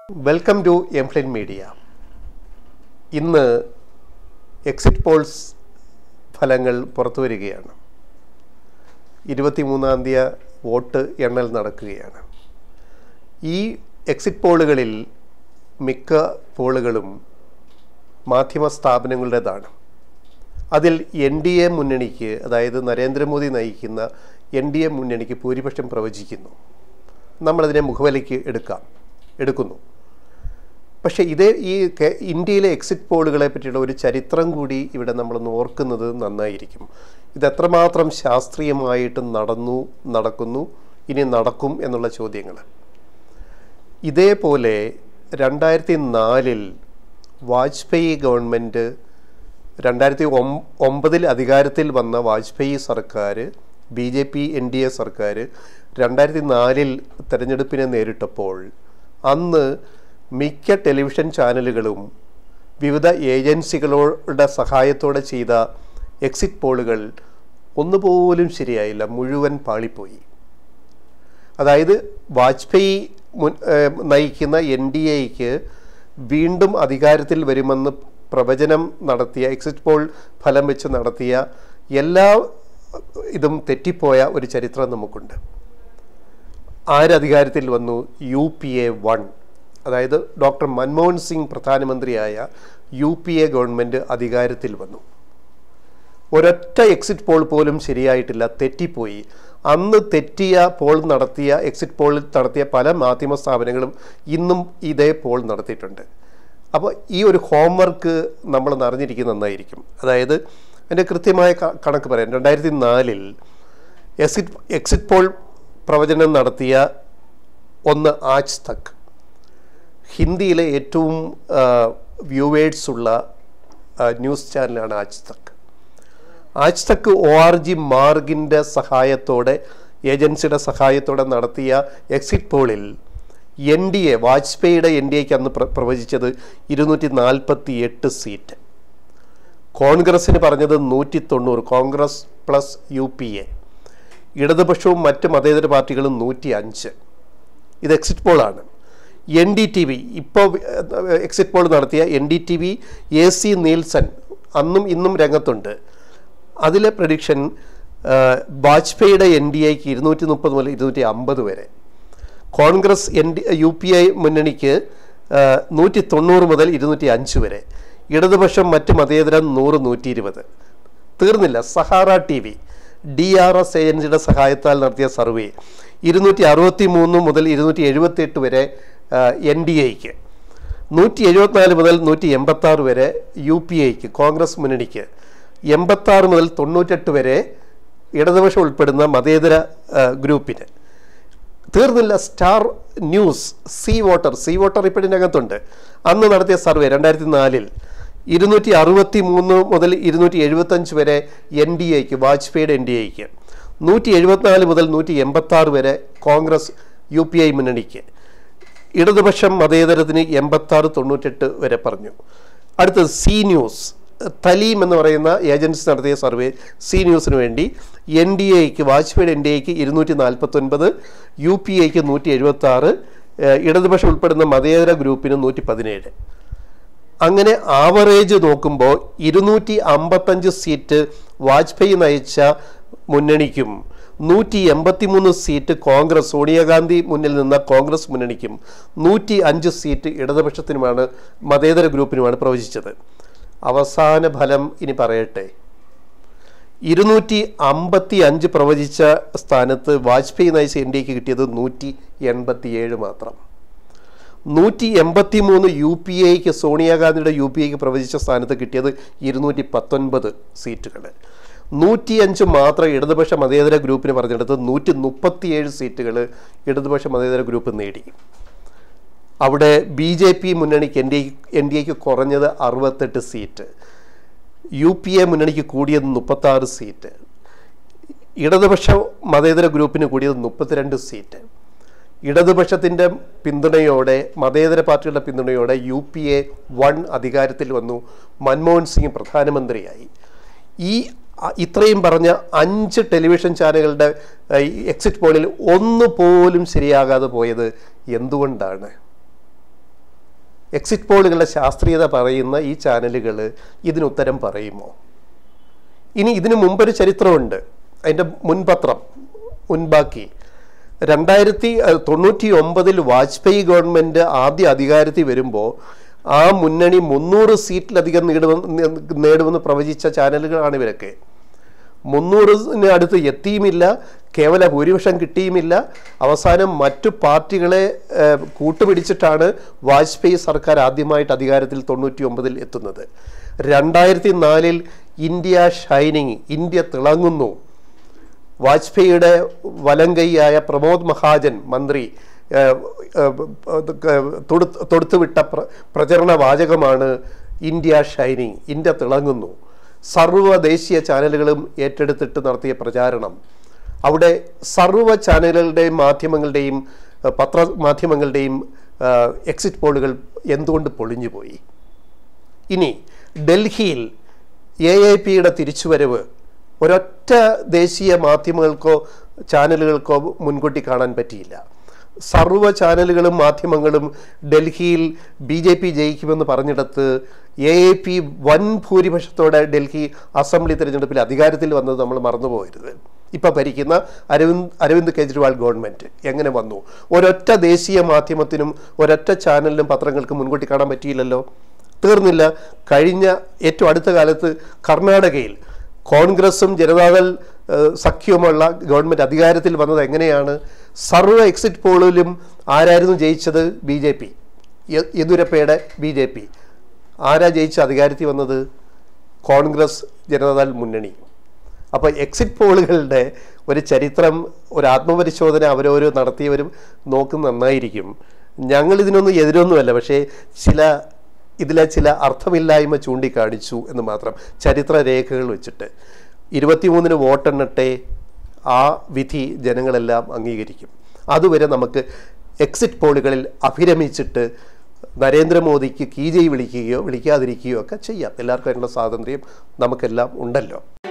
welcome to Emflin media ഇന്ന് exit polls ഫലങ്ങൾ പുറത്തു വരികയാണ് ഇരുപത്തിമൂന്നാം തീയതി വോട്ട് എണ്ണൽ നടക്കുകയാണ് ഈ എക്സിറ്റ് പോളുകളിൽ മിക്ക പോളുകളും മാധ്യമ സ്ഥാപനങ്ങളുടേതാണ് അതിൽ എൻ ഡി എ മുന്നണിക്ക് അതായത് നരേന്ദ്രമോദി നയിക്കുന്ന എൻ ഡി എ മുന്നണിക്ക് ഭൂരിപക്ഷം പ്രവചിക്കുന്നു നമ്മളതിനെ മുഖവിലയ്ക്ക് എടുക്കാം എടുക്കുന്നു പക്ഷേ ഇതേ ഈ കെ- ഇന്ത്യയിലെ എക്സിറ്റ് പോളുകളെ പറ്റിയുള്ള ഒരു ചരിത്രം കൂടി ഇവിടെ നമ്മളൊന്ന് ഓർക്കുന്നത് നന്നായിരിക്കും ഇത് എത്രമാത്രം ശാസ്ത്രീയമായിട്ട് നടന്നു നടക്കുന്നു ഇനി നടക്കും എന്നുള്ള ചോദ്യങ്ങൾ ഇതേപോലെ രണ്ടായിരത്തി നാലിൽ വാജ്പേയി ഗവൺമെൻറ് രണ്ടായിരത്തി ഒം- ഒമ്പതിൽ അധികാരത്തിൽ വന്ന വാജ്പേയി സർക്കാർ B J P N D A സർക്കാർ രണ്ടായിരത്തി നാലിൽ തെരഞ്ഞെടുപ്പിനെ നേരിട്ടപ്പോൾ അന്ന് മിക്ക ടെലിവിഷൻ ചാനലുകളും വിവിധ ഏജൻസികളുടെ സഹായത്തോടെ ചെയ്ത എക്സിറ്റ് പോളുകൾ ഒന്നുപോലും ശരിയായില്ല മുഴുവൻ പാളിപ്പോയി അതായത് വാജ്പേയി മുൻ ഏഹ് നയിക്കുന്ന എൻ ഡി എക്ക് വീണ്ടും അധികാരത്തിൽ വരുമെന്ന് പ്രവചനം നടത്തിയ എക്സിറ്റ് പോൾ ഫലം വെച്ച് നടത്തിയ എല്ലാ ഇതും തെറ്റിപ്പോയ ഒരു ചരിത്രം നമുക്കുണ്ട് ആരധികാരത്തിൽ വന്നു യു പി എ വൺ അതായത് ഡോക്ടർ മൻമോഹൻ സിംഗ് പ്രധാനമന്ത്രിയായ യു പി എ ഗവൺമെൻറ് അധികാരത്തിൽ വന്നു ഒരൊറ്റ എക്സിറ്റ് പോൾ പോലും ശരിയായിട്ടില്ല തെറ്റിപ്പോയി അന്ന് തെറ്റിയ പോൾ നടത്തിയ എക്സിറ്റ് പോൾ നടത്തിയ പല മാധ്യമ സ്ഥാപനങ്ങളും ഇന്നും ഇതേ പോൾ നടത്തിയിട്ടുണ്ട് അപ്പോൾ ഈ ഒരു ഹോംവർക്ക് നമ്മൾ അറിഞ്ഞിരിക്കുന്നത് നന്നായിരിക്കും അതായത് അതിൻ്റെ കൃത്യമായ ക- കണക്ക് പറയാം രണ്ടായിരത്തി നാലിൽ എക്സിറ്റ് എക്സിറ്റ് പോൾ പ്രവചനം നടത്തിയ ഒന്ന് ആജ് തക് ഹിന്ദിയിലെ ഏറ്റവും വ്യൂവേഴ്സ് ഉള്ള ആ, ന്യൂസ് ചാനലാണ് Aaj Tak Aaj Tak O R G മാർഗിൻ്റെ സഹായത്തോടെ ഏജൻസിയുടെ സഹായത്തോടെ നടത്തിയ എക്സിറ്റ് പോളിൽ എൻ ഡി എ വാജ്പേയിയുടെ എൻ ഡി എക്ക് അന്ന് പ്ര- പ്രവചിച്ചത് ഇരുന്നൂറ്റി നാൽപ്പത്തി എട്ട് സീറ്റ് കോൺഗ്രസ്സിന് പറഞ്ഞത് നൂറ്റി തൊണ്ണൂറ് Congress plus U P A ഇടതുപക്ഷവും മറ്റ് മതേതര പാർട്ടികളും നൂറ്റി അഞ്ച് ഇത് എക്സിറ്റ് പോളാണ് എൻ ഡി ടി വി ഇപ്പോൾ എക്സിറ്റ് പോൾ നടത്തിയ N D T V A C Nielsen അന്നും ഇന്നും രംഗത്തുണ്ട് അതിലെ പ്രഡിക്ഷൻ വാജ്പേയിയുടെ എൻ ഡി എക്ക് ഇരുന്നൂറ്റി മുപ്പത് മുതൽ ഇരുന്നൂറ്റി അമ്പത് വരെ Congress N D U P I മുന്നണിക്ക് നൂറ്റി തൊണ്ണൂറ് മുതൽ ഇരുന്നൂറ്റി അഞ്ച് വരെ ഇടതുപക്ഷം മറ്റ് മതേതരം നൂറ് നൂറ്റി ഇരുപത് തീർന്നില്ല Sahara T V D R S ഏജൻസിയുടെ സഹായത്താൽ നടത്തിയ സർവേ ഇരുന്നൂറ്റി അറുപത്തി മൂന്ന് മുതൽ ഇരുന്നൂറ്റി എഴുപത്തി എട്ട് വരെ എൻ ഡി എക്ക് നൂറ്റി എഴുപത്തിനാല് മുതൽ നൂറ്റി എൺപത്താറ് വരെ യു പി ഐക്ക് കോൺഗ്രസ് മുന്നണിക്ക് എൺപത്താറ് മുതൽ തൊണ്ണൂറ്റെട്ട് വരെ ഇടതുപക്ഷം ഉൾപ്പെടുന്ന മതേതര ആ, ഗ്രൂപ്പിന് തീർന്നില്ല star news C voter C voter ഇപ്പോഴിനകത്തുണ്ട് അന്ന് നടത്തിയ സർവേ രണ്ടായിരത്തി നാലിൽ ഇരുന്നൂറ്റി അറുപത്തി മൂന്ന് മുതൽ ഇരുന്നൂറ്റി എഴുപത്തഞ്ച് വരെ എൻ ഡി എക്ക് വാജ്പേയിയുടെ എൻ ഡി എക്ക് നൂറ്റി എഴുപത്തിനാല് മുതൽ നൂറ്റി എൺപത്തി ആറ് വരെ കോൺഗ്രസ് യു പി ഐ മുന്നണിക്ക് ഇടതുപക്ഷം മതേതരത്തിന് എൺപത്തി ആറ് തൊണ്ണൂറ്റെട്ട് വരെ പറഞ്ഞു അടുത്തത് സി ന്യൂസ് തലീം എന്ന് പറയുന്ന ഏജൻസി നടത്തിയ സർവേ സി ന്യൂസിന് വേണ്ടി എൻ ഡി എക്ക് വാജ്പേയിയുടെ എൻ ഡി എക്ക് ഇരുന്നൂറ്റി നാൽപ്പത്തൊൻപത് യു പി എക്ക് നൂറ്റി എഴുപത്തി ആറ് ഇടതുപക്ഷം ഉൾപ്പെടുന്ന മതേതര ഗ്രൂപ്പിന് നൂറ്റി പതിനേഴ് അങ്ങനെ ആവറേജ് നോക്കുമ്പോൾ ഇരുന്നൂറ്റി അമ്പത്തഞ്ച് സീറ്റ് വാജ്പേയി നയിച്ച മുന്നണിക്കും നൂറ്റി എൺപത്തിമൂന്ന് സീറ്റ് കോൺഗ്രസ് സോണിയാഗാന്ധി മുന്നിൽ നിന്ന കോൺഗ്രസ് മുന്നണിക്കും നൂറ്റി അഞ്ച് സീറ്റ് ഇടതുപക്ഷത്തിനുമാണ് മതേതര ഗ്രൂപ്പിനുമാണ് പ്രവചിച്ചത് അവസാന ഫലം ഇനി പറയട്ടെ ഇരുന്നൂറ്റി അമ്പത്തി അഞ്ച് പ്രവചിച്ച സ്ഥാനത്ത് വാജ്പേയി നയിച്ച എൻ ഡി എക്ക് കിട്ടിയത് നൂറ്റി എൺപത്തിയേഴ് മാത്രം നൂറ്റി എൺപത്തി മൂന്ന് യു പി എക്ക് സോണിയാഗാന്ധിയുടെ യു പി എക്ക് പ്രവചിച്ച സ്ഥാനത്ത് കിട്ടിയത് ഇരുന്നൂറ്റി പത്തൊൻപത് സീറ്റുകൾ നൂറ്റിയഞ്ച് മാത്രം ഇടതുപക്ഷ മതേതര ഗ്രൂപ്പിന് പറഞ്ഞെടുത്ത് നൂറ്റി മുപ്പത്തിയേഴ് സീറ്റുകൾ ഇടതുപക്ഷ മതേതര ഗ്രൂപ്പ് നേടി അവിടെ ബി ജെ പി മുന്നണിക്ക് എൻ ഡി എൻ ഡി എക്ക് കുറഞ്ഞത് അറുപത്തെട്ട് സീറ്റ് യു പി എ മുന്നണിക്ക് കൂടിയത് മുപ്പത്താറ് സീറ്റ് ഇടതുപക്ഷ മതേതര ഗ്രൂപ്പിന് കൂടിയത് മുപ്പത്തിരണ്ട് സീറ്റ് ഇടതുപക്ഷത്തിൻ്റെ പിന്തുണയോടെ മതേതര പാർട്ടികളുടെ പിന്തുണയോടെ യു പി എ വൺ അധികാരത്തിൽ വന്നു മൻമോഹൻ സിംഗ് പ്രധാനമന്ത്രിയായി ഈ അ- ഇത്രയും പറഞ്ഞ അഞ്ച് ടെലിവിഷൻ ചാനലുകളുടെ ഏഹ്, ഈ എക്സിറ്റ് പോളിൽ ഒന്ന് പോലും ശരിയാകാതെ പോയത് എന്തുകൊണ്ടാണ് എക്സിറ്റ് പോളുകളുടെ ശാസ്ത്രീയത പറയുന്ന ഈ ചാനലുകൾ ഇതിനുത്തരം പറയുമോ ഇനി ഇതിനു മുമ്പൊരു ചരിത്രമുണ്ട് അതിൻ്റെ മുൻപത്രം മുൻപാക്കി രണ്ടായിരത്തി അഹ്, തൊണ്ണൂറ്റി ഒമ്പതിൽ വാജ്പേയി ഗവൺമെൻറ് ആദ്യ അധികാരത്തിൽ വരുമ്പോൾ ആ മുന്നണി മുന്നൂറ് സീറ്റിലധികം നേടുമെന്ന് നേടുമെന്ന് പ്രവചിച്ച ചാനലുകളാണ് ഇവരൊക്കെ മുന്നൂറിന് അടുത്ത് എത്തിയുമില്ല കേവല ഭൂരിപക്ഷം കിട്ടിയുമില്ല അവസാനം മറ്റു പാർട്ടികളെ ഏഹ്, കൂട്ടുപിടിച്ചിട്ടാണ് വാജ്പേയി സർക്കാർ ആദ്യമായിട്ട് അധികാരത്തിൽ തൊണ്ണൂറ്റി ഒമ്പതിൽ എത്തുന്നത് രണ്ടായിരത്തി നാലിൽ ഇന്ത്യ ഷൈനിങ് ഇന്ത്യ തിളങ്ങുന്നു വാജ്പേയിയുടെ വലങ്കൈയായ പ്രമോദ് മഹാജൻ മന്ത്രി ഏഹ്, ഏഹ്, ഏഹ്, തൊടുത്ത് തൊടുത്തുവിട്ട പ്ര പ്രചരണ വാചകമാണ് ഇന്ത്യ ഷൈനിങ് ഇന്ത്യ തിളങ്ങുന്നു സർവ്വ ദേശീയ ചാനലുകളും ഏറ്റെടുത്തിട്ട് നടത്തിയ പ്രചാരണം അവിടെ സർവ്വ ചാനലുകളുടെയും മാധ്യമങ്ങളുടെയും ഏഹ്, പത്ര മാധ്യമങ്ങളുടെയും ഏഹ്, എക്സിറ്റ് പോളുകൾ എന്തുകൊണ്ട് പൊളിഞ്ഞുപോയി ഇനി ഡൽഹിയിൽ എ എ പിയുടെ തിരിച്ചുവരവ് ഒരൊറ്റ ദേശീയ മാധ്യമങ്ങൾക്കോ ചാനലുകൾക്കോ മുൻകൂട്ടി കാണാൻ പറ്റിയില്ല സർവ്വ ചാനലുകളും മാധ്യമങ്ങളും ഡൽഹിയിൽ ബി ജെ പി ജയിക്കുമെന്ന് പറഞ്ഞിടത്ത് എ എ പി വൻ ഭൂരിപക്ഷത്തോടെ ഡൽഹി അസംബ്ലി തിരഞ്ഞെടുപ്പിൽ അധികാരത്തിൽ വന്നത് നമ്മൾ മറന്നുപോകരുത് ഇപ്പം ഭരിക്കുന്ന അരവിന്ദ് അരവിന്ദ് കെജ്രിവാൾ ഗവൺമെൻറ് എങ്ങനെ വന്നു ഒരൊറ്റ ദേശീയ മാധ്യമത്തിനും ഒരൊറ്റ ചാനലിനും പത്രങ്ങൾക്കും മുൻകൂട്ടി കാണാൻ പറ്റിയില്ലല്ലോ തീർന്നില്ല കഴിഞ്ഞ ഏറ്റവും അടുത്ത കാലത്ത് കർണാടകയിൽ കോൺഗ്രസും ജനതാദൾ ഏഹ്, സഖ്യവുമുള്ള ഗവൺമെൻറ് അധികാരത്തിൽ വന്നത് എങ്ങനെയാണ് സർവ്വ എക്സിറ്റ് പോളിലും ആരായിരുന്നു ജയിച്ചത് ബി ജെ പി യെദ്യൂരപ്പയുടെ ബി ജെ പി ആരാ ജയിച്ച അധികാരത്തിൽ വന്നത് കോൺഗ്രസ് ജനതാദൾ മുന്നണി അപ്പോൾ എക്സിറ്റ് പോളുകളുടെ ഒരു ചരിത്രം ഒരു ആത്മപരിശോധന അവരോരോ നടത്തിയവരും നോക്കുന്ന നന്നായിരിക്കും ഞങ്ങൾ ഇതിനൊന്നും എതിരൊന്നുമല്ല പക്ഷേ ചില ഇതിലെ ചില അർത്ഥമില്ലായ്മ ചൂണ്ടിക്കാണിച്ചു എന്ന് മാത്രം ചരിത്ര രേഖകൾ വെച്ചിട്ട് ഇരുപത്തിമൂന്നിന് വോട്ടെണ്ണട്ടെ ആ വിധി ജനങ്ങളെല്ലാം അംഗീകരിക്കും അതുവരെ നമുക്ക് എക്സിറ്റ് പോളുകളിൽ അഭിരമിച്ചിട്ട് നരേന്ദ്രമോദിക്ക് കീജയി വിളിക്കുകയോ വിളിക്കാതിരിക്കുകയോ ഒക്കെ ചെയ്യാം എല്ലാവർക്കും അതിനുള്ള സ്വാതന്ത്ര്യം നമുക്കെല്ലാം ഉണ്ടല്ലോ